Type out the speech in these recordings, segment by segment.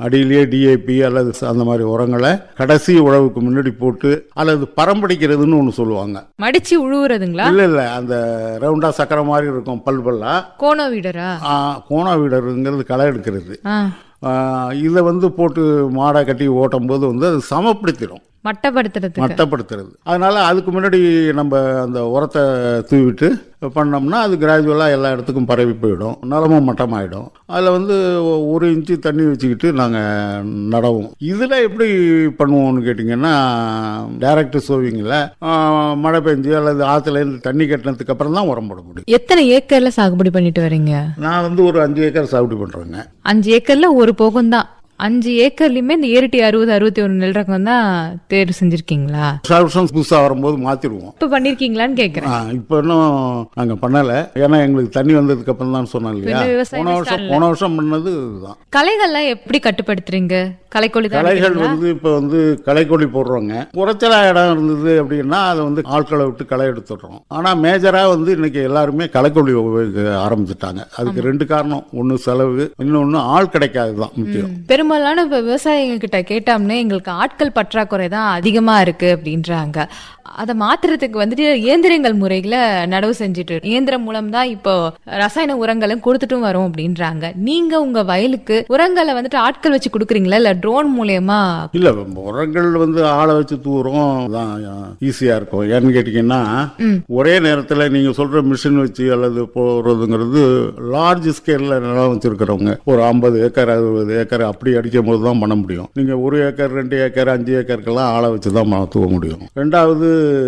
அடியிலேயே DAP அல்லது அந்த மாதிரி உரங்களை கடைசி உழவுக்கு முன்னாடி போட்டு அல்லது பரம்படிக்கிறதுன்னு ஒன்று சொல்லுவாங்க மடிச்சு உழுவுறதுங்களா இல்ல இல்ல அந்த ரவுண்டா சக்கரை மாதிரி இருக்கும் பல் பல்லா கோண வீடரா ஆ, கோணா வீடருங்கிறது களை எடுக்கிறது ஆ இதை வந்து போட்டு மாடை கட்டி ஓட்டும் போது வந்து அது சமப்படுத்திடும் மட்டப்படுத்துறதுக்கு மட்டப்படுத்துறது அதனால அதுக்கு முன்னாடி நம்ம அந்த உரத்தை தூவிட்டு பண்ணோம்னா அது கிராஜுவலாக எல்லா இடத்துக்கும் பரவி போயிடும் நிலமும் மட்டமாயிடும் அதில் வந்து ஒ- ஒரு இன்ச்சு தண்ணி வச்சுக்கிட்டு நாங்கள் நடவோம் இதில் எப்படி பண்ணுவோம்னு கேட்டிங்கன்னா டைரக்ட் சோவிங்கில் மழை பெஞ்சு அல்லது ஆற்றுலேருந்து தண்ணி கட்டினதுக்கு அப்புறம் தான் உரம் போட முடியும் எத்தனை ஏக்கர்ல சாகுபடி பண்ணிட்டு வரீங்க நான் வந்து ஒரு அஞ்சு ஏக்கர் சாகுபடி பண்ணுறேங்க அஞ்சு ஏக்கர்ல ஒரு போகம் தான் அஞ்சு ஏக்கர்லயுமே இந்த ஏரிட்டி அறுபது அறுபத்தி ஒண்ணு நெல் ரகம் தான் தேர்வு செஞ்சிருக்கீங்களா வருஷம் வருஷம் புதுசாக வரும்போது மாற்றிடுவோம் இப்ப பண்ணிருக்கீங்களான்னு கேக்குறேன் இப்போ இன்னும் நாங்கள் பண்ணலை ஏன்னா எங்களுக்கு தண்ணி வந்ததுக்கு அப்புறம் தான் சொன்னோம் இல்லையா இன்னும் விவசாயமே போன வருஷம் போன வருஷம் பண்ணது இதுதான் களைகள்லாம் எப்படி கட்டுப்படுத்துறீங்க களைக்கொல்லி தான் களைகள் அடிக்கிறீங்களா? வந்து இப்போ வந்து களைக்கொல்லி போடுறோங்க குறைச்சலா இடம் இருந்தது அப்படின்னா அதை வந்து ஆட்களை விட்டு களை எடுத்துடுறோம் ஆனால் மேஜராக வந்து இன்னைக்கு எல்லாருமே களைக்கொல்லி உபயோகிக்க ஆரம்பிச்சிட்டாங்க அதுக்கு ரெண்டு காரணம் ஒன்று செலவு இன்னொன்று ஆள் கிடைக்காது தான் முக்கியம் பெரும்பாலான இப்ப விவசாயிகள் கிட்ட கேட்டோம்னே எங்களுக்கு ஆட்கள் பற்றாக்குறை தான் அதிகமா இருக்கு அப்படின்றாங்க அதை மாத்துறதுக்கு வந்துட்டு இயந்திரங்கள் முறைகளை நடவு செஞ்சுட்டு இயந்திரம் மூலம் தான் இப்போ ரசாயன உரங்களும் கொடுத்துட்டும் வரோம் அப்படின்றாங்க நீங்க உங்க வயலுக்கு உரங்களை வந்துட்டு ஆட்கள் வச்சு கொடுக்குறீங்களா இல்ல ட்ரோன் மூலியமா இல்ல உரங்கள் வந்து ஆளை வச்சு தூரம் தான் ஈஸியா இருக்கும் ஏன்னு கேட்டீங்கன்னா ஒரே நேரத்துல நீங்க சொல்ற மிஷின் வச்சு அல்லது போறதுங்கிறது லார்ஜ் ஸ்கேல்ல நிலம் வச்சிருக்கிறவங்க ஒரு ஐம்பது ஏக்கர் அறுபது ஏக்கர் அப்படி அடிக்கும் போது தான் பண்ண முடியும் நீங்க ஒரு ஏக்கர் ரெண்டு ஏக்கர் அஞ்சு ஏக்கருக்கெல்லாம் ஆளை வச்சு தான் ம- தூவ முடியும் ரெண்டாவது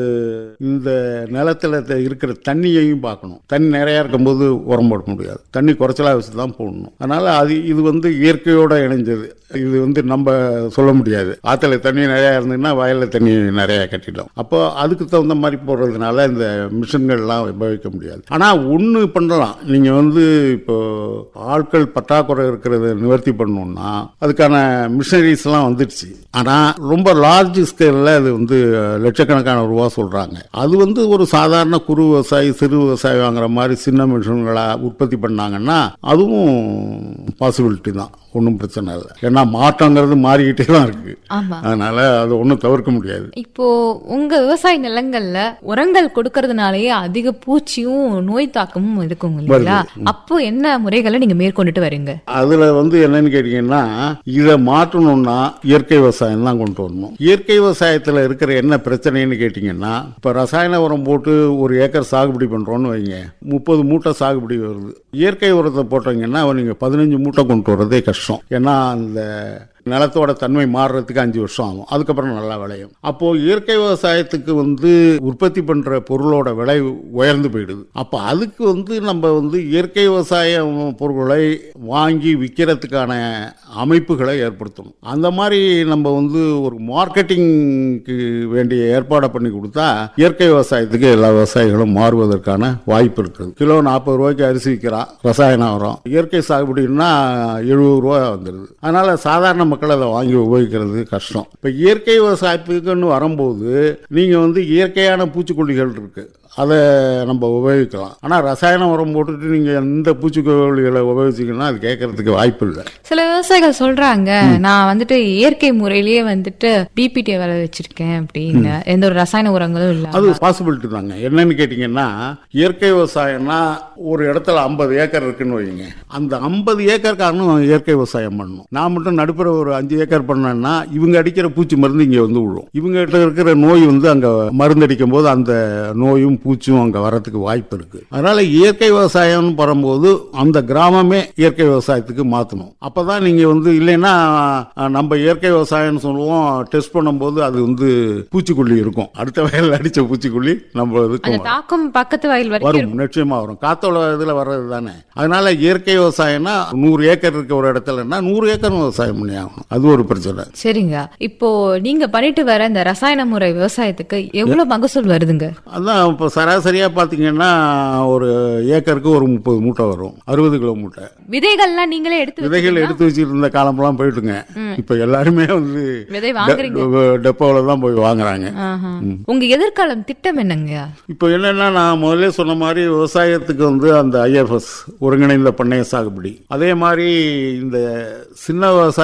இந்த நிலத்துல த- இருக்கிற தண்ணியையும் பார்க்கணும் தண்ணி நிறைய இருக்கும்போது உரம் போட முடியாது தண்ணி குறைச்சலா வச்சு தான் போடணும் அதனால அது இது வந்து இயற்கையோட இணைஞ்சது இது வந்து நம்ம சொல்ல முடியாது ஆத்துல தண்ணி நிறைய இருந்ததுன்னா வயல்ல தண்ணி நிறைய கட்டிடும் அப்போ அதுக்கு தகுந்த மாதிரி போடுறதுனால இந்த மிஷின்கள்லாம் உபயோகிக்க முடியாது ஆனா ஒண்ணு பண்ணலாம் நீங்க வந்து இப்போ ஆட்கள் பற்றாக்குறை இருக்கிறத நிவர்த்தி பண்ணணும்னா அதுக்கான மிஷினரிஸ் எல்லாம் வந்துடுச்சு ஆனா ரொம்ப லார்ஜ் ஸ்கேல்ல அது வந்து லட்சக்கணக்கான ரூபா சொல்றாங்க அது வந்து ஒரு சாதாரண குறு விவசாயி சிறு விவசாயி வாங்குற மாதிரி சின்ன மிஷின்களா உற்பத்தி பண்ணாங்கன்னா அதுவும் பாசிபிலிட்டி தான் ஒன்றும் பிரச்சனை இல்லை ஏன்னா மாற்றங்கிறது மாறிக்கிட்டே தான் இருக்கு ஆமா அதனால அது ஒன்றும் தவிர்க்க முடியாது இப்போ உங்க விவசாய நிலங்கள்ல உரங்கள் கொடுக்கறதுனாலயே அதிக பூச்சியும் நோய் தாக்கமும் இருக்குங்க இல்லைங்களா அப்போ என்ன முறைகளை நீங்க மேற்கொண்டுட்டு வரீங்க அதுல வந்து என்னன்னு கேட்டீங்கன்னா இதை மாற்றணும்னா இயற்கை விவசாயம் தான் கொண்டு வரணும் இயற்கை விவசாயத்துல இருக்கிற என்ன பிரச்சனைன்னு கேட்டீங்கன்னா இப்ப ரசாயன உரம் போட்டு ஒரு ஏக்கர் சாகுபடி பண்றோம்னு வைங்க முப்பது மூட்டை சாகுபடி வருது இயற்கை உரத்தை போட்டீங்கன்னா நீங்க பதினஞ்சு மூட்டை கொண்டு வரதே கஷ்டம் ஏன்னா அந்த நிலத்தோட தன்மை மாறுறதுக்கு அஞ்சு வருஷம் ஆகும் அதுக்கப்புறம் நல்லா விளையும் அப்போ இயற்கை விவசாயத்துக்கு வந்து உற்பத்தி பண்ற பொருளோட விலை உயர்ந்து போயிடுது அப்போ அதுக்கு வந்து நம்ம வந்து இயற்கை விவசாய பொருட்களை வாங்கி விற்கிறதுக்கான அமைப்புகளை ஏற்படுத்தணும் அந்த மாதிரி நம்ம வந்து ஒரு மார்க்கெட்டிங்க்கு வேண்டிய ஏற்பாடை பண்ணி கொடுத்தா இயற்கை விவசாயத்துக்கு எல்லா விவசாயிகளும் மாறுவதற்கான வாய்ப்பு இருக்குது கிலோ நாற்பது ரூபாய்க்கு அரிசி விற்கிறான் ரசாயன உரம் இயற்கை சாகுபடின்னா எழுபது ரூபா வந்துடுது அதனால சாதாரண மக்கள் அதை வாங்கி உபயோகிக்கிறது கஷ்டம் இப்போ இயற்கை விவசாயத்துக்குன்னு வரும்போது நீங்கள் வந்து இயற்கையான பூச்சிக்கொல்லிகள் இருக்கு அதை நம்ம உபயோகிக்கலாம் ஆனால் ரசாயன உரம் போட்டுட்டு நீங்கள் எந்த பூச்சிக்கொல்லிகளை உபயோகிச்சிங்கன்னா அது கேட்கறதுக்கு வாய்ப்பு இல்லை சில விவசாயிகள் சொல்றாங்க நான் வந்துட்டு இயற்கை முறையிலேயே வந்துட்டு பிபிடி விளை வச்சிருக்கேன் அப்படின்னு எந்த ஒரு ரசாயன உரங்களும் இல்ல அது பாசிபிலிட்டி தாங்க என்னன்னு கேட்டிங்கன்னா இயற்கை விவசாயம்னா ஒரு இடத்துல ஐம்பது ஏக்கர் இருக்குன்னு வைங்க அந்த ஐம்பது ஏக்கருக்காரனும் இயற்கை விவசாயம் பண்ணணும் நான் மட்டும் நடுப்புற ஒரு அஞ்சு ஏக்கர் பண்ணேன்னா இவங்க அடிக்கிற பூச்சி மருந்து இங்கே வந்து விழும் இவங்க கிட்ட இருக்கிற நோய் வந்து அங்கே மருந்து அடிக்கும் போது அந்த நோயும் பூச்சும் அங்கே வரத்துக்கு வாய்ப்பு இருக்கு அதனால இயற்கை விவசாயம்னு வரும்போது அந்த கிராமமே இயற்கை விவசாயத்துக்கு மாற்றணும் அப்பதான் நீங்க வந்து இல்லைன்னா அஹ், நம்ம இயற்கை விவசாயம்னு சொல்லுவோம் டெஸ்ட் பண்ணும்போது அது வந்து பூச்சிக்கொல்லி இருக்கும் அடுத்த வயலில் அடிச்ச பூச்சிக்கொல்லி நம்ம அந்த இதுக்கு தாக்கம் பக்கத்து வயல் வரைக்கும் வரும் நிச்சயமா வரும் காத்தோட இதுல வர்றது தானே அதனால இயற்கை விவசாயம்னா நூறு ஏக்கர் இருக்க ஒரு இடத்துலன்னா நூறு ஏக்கர் விவசாயம் பண்ணி ஆகணும் அது ஒரு பிரச்சனை சரிங்க இப்போ நீங்க பண்ணிட்டு வர இந்த ரசாயன முறை விவசாயத்துக்கு எவ்வளவு மகசூல் வருதுங்க அதான் இப்போ சராசரியா பாத்தீங்கன்னா ஒரு ஏக்கருக்கு ஒரு முப்பது மூட்டை வரும் அறுபது கிலோ மூட்டை விதைகள்லாம் நீங்களே எடுத்து விதைகள் எடுத்து வச்சுட்டு இருந்த காலமெல்லாம் போயிட்டுங்க இப்ப எல்லாருமே வந்து விதை வாங்குறீங்க டெப்போல தான் போய் வாங்குறாங்க ஆஹா. உங்க எதிர்காலம் திட்டம் என்னங்க இப்போ என்னன்னா நான் முதல்ல சொன்ன மாதிரி விவசாயத்துக்கு வந்து அந்த ஐஎஃப்எஸ் ஒருங்கிணைந்த பண்ணைய சாகுபடி அதே மாதிரி இந்த சின்ன விவசாய